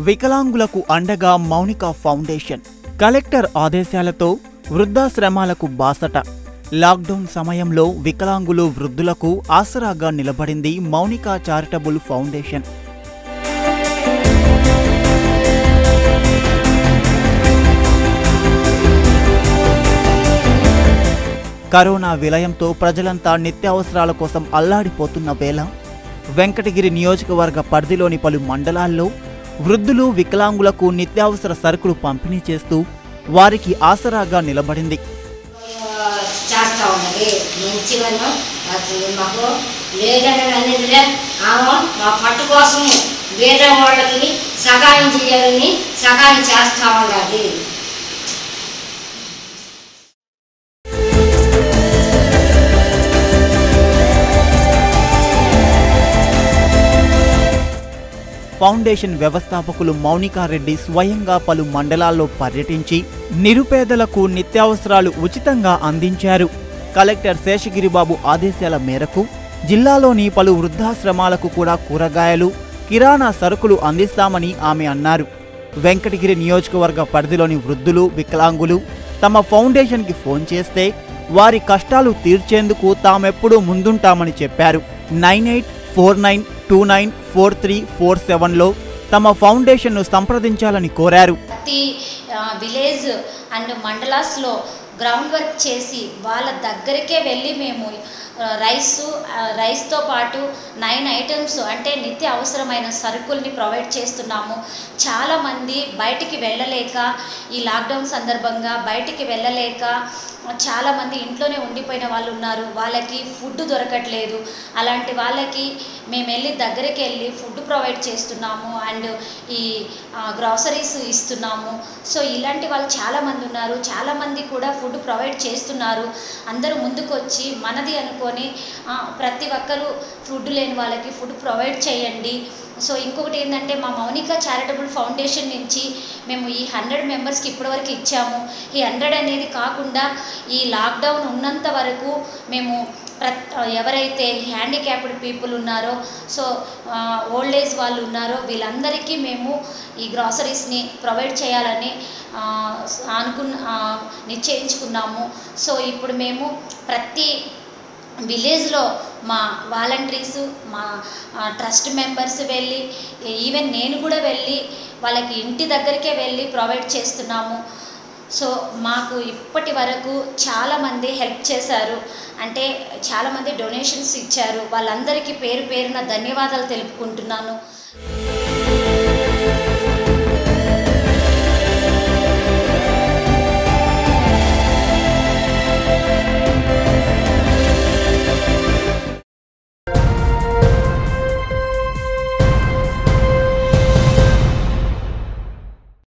వికలాంగులకు అండగా Mounika foundation collector ఆదేశాలతో వృద్ధాశ్రమాలకు బాసట లాక్డౌన్ సమయంలో వికలాంగులు వృద్ధులకు ఆసరాగా నిలబడింది మౌనిక చారిటబుల్ ఫౌండేషన్ కరోనా విలయంతో ప్రజలంతా నిత్యావసరాల కోసం అల్లాడిపోతున్న వేళ వెంకటగిరి నియోజకవర్గ పరిధిలోని పలు మండలాల్లో వృద్ధులు వికలాంగులకు నిత్యావసర సరుకులు పంపిణీ చేస్తూ వారికి ఆసరాగా నిలబడింది చేస్తా ఉన్నది మంచిగాను అది మాకు లేదని అనేది ఆమె మా పట్టు కోసం వేరే వాళ్ళకి సహాయం చేయాలని సహాయం చేస్తా ఉండాలి ఫౌండేషన్ వ్యవస్థాపకులు మౌనికారెడ్డి స్వయంగా పలు మండలాల్లో పర్యటించి నిరుపేదలకు నిత్యావసరాలు ఉచితంగా అందించారు కలెక్టర్ శేషగిరిబాబు ఆదేశాల మేరకు జిల్లాలోని పలు వృద్ధాశ్రమాలకు కూడా కూరగాయలు కిరాణా సరుకులు అందిస్తామని ఆమె అన్నారు వెంకటగిరి నియోజకవర్గ పరిధిలోని వృద్ధులు వికలాంగులు తమ ఫౌండేషన్కి ఫోన్ చేస్తే వారి కష్టాలు తీర్చేందుకు తామెప్పుడూ ముందుంటామని చెప్పారు nine eight four nine two nine four three four సెవెన్లో తమ ఫౌండేషన్ను సంప్రదించాలని కోరారు ప్రతి ఆ, విలేజ్ అండ్ మండలాస్లో గ్రౌండ్ వర్క్ చేసి వాళ్ళ దగ్గరికే వెళ్ళి మేము ఆ, రైసు ఆ, రైస్తో పాటు నైన్ ఐటమ్స్ అంటే నిత్య అవసరమైన సరుకుల్ని ప్రొవైడ్ చేస్తున్నాము చాలామంది బయటికి వెళ్ళలేక ఈ లాక్డౌన్ సందర్భంగా బయటికి వెళ్ళలేక చాలామంది ఇంట్లోనే ఉండిపోయిన వాళ్ళు ఉన్నారు వాళ్ళకి ఫుడ్ దొరకట్లేదు అలాంటి వాళ్ళకి మేము వెళ్ళి దగ్గరికి వెళ్ళి ఫుడ్ ప్రొవైడ్ చేస్తున్నాము అండ్ ఈ గ్రాసరీస్ ఇస్తున్నాము సో ఇలాంటి వాళ్ళు చాలామంది ఉన్నారు చాలామంది కూడా ఫుడ్ ప్రొవైడ్ చేస్తున్నారు అందరూ ముందుకు వచ్చి మనది అనుకొని ఆ, ప్రతి ఒక్కరూ ఫుడ్ లేని వాళ్ళకి ఫుడ్ ప్రొవైడ్ చేయండి సో ఇంకొకటి ఏంటంటే మా మౌనిక చారిటబుల్ ఫౌండేషన్ నుంచి మేము ఈ హండ్రెడ్ మెంబర్స్కి ఇప్పటివరకు ఇచ్చాము ఈ హండ్రెడ్ అనేది కాకుండా ఈ లాక్డౌన్ ఉన్నంత వరకు మేము ప్రత్ ఎవరైతే హ్యాండిక్యాప్డ్ పీపుల్ ఉన్నారో సో ఓల్డ్ ఏజ్ వాళ్ళు ఉన్నారో వీళ్ళందరికీ మేము ఈ గ్రాసరీస్ని ప్రొవైడ్ చేయాలని ఆ, అనుకున్న ఆ, నిశ్చయించుకున్నాము సో ఇప్పుడు మేము ప్రతి విలేజ్లో మా వాలంటీర్స్ మా ట్రస్ట్ మెంబర్స్ వెళ్ళి ఈవెన్ నేను కూడా వెళ్ళి వాళ్ళకి ఇంటి దగ్గరికే వెళ్ళి ప్రొవైడ్ చేస్తున్నాము సో మాకు ఇప్పటి వరకు చాలామంది హెల్ప్ చేశారు అంటే చాలామంది డొనేషన్స్ ఇచ్చారు వాళ్ళందరికీ పేరు పేరున ధన్యవాదాలు తెలుపుకుంటున్నాను